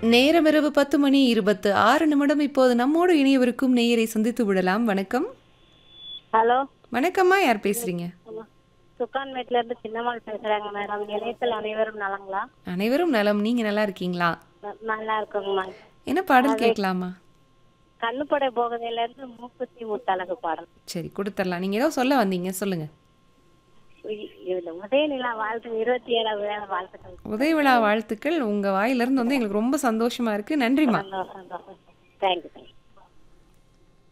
நேரம் இரவு பத்து மணி இருபத்து ஆறு நிமிடம் இப்போது நம்மோடு இணையவருக்கும் நேயரை சந்தித்து விடலாம் வணக்கம் ஹலோ வணக்கம்மா யார் பேசுறீங்க சுக்கான்மேட்ல இருந்து சின்னம்மாள் பேசுறாங்க மேடம் இணையத்தில் அனைவரும் நலங்களா அனைவரும் நலம் நீங்க நல்லா இருக்கீங்களா ந- நல்லா இருக்குங்கம்மா என்ன பாடல் கேட்கலாமா கண்ணுப்படை போகதையில இருந்து மூக்குத்தி முத்தழகு பாடல் சரி கொடுத்துடலாம் நீங்க ஏதோ சொல்ல வந்தீங்க சொல்லுங்க உய், இதுல உதயநிலா வாழ்த்து இருபத்தி ஏழாவது வேலை வாழ்த்துக்கள் உதய விழா வாழ்த்துக்கள் உங்க வாயிலிருந்து வந்து எங்களுக்கு ரொம்ப சந்தோஷமா இருக்கு நன்றிம்மா சந்தோஷம் சந்தோஷம் தேங்க்யூ தேங்க்யூ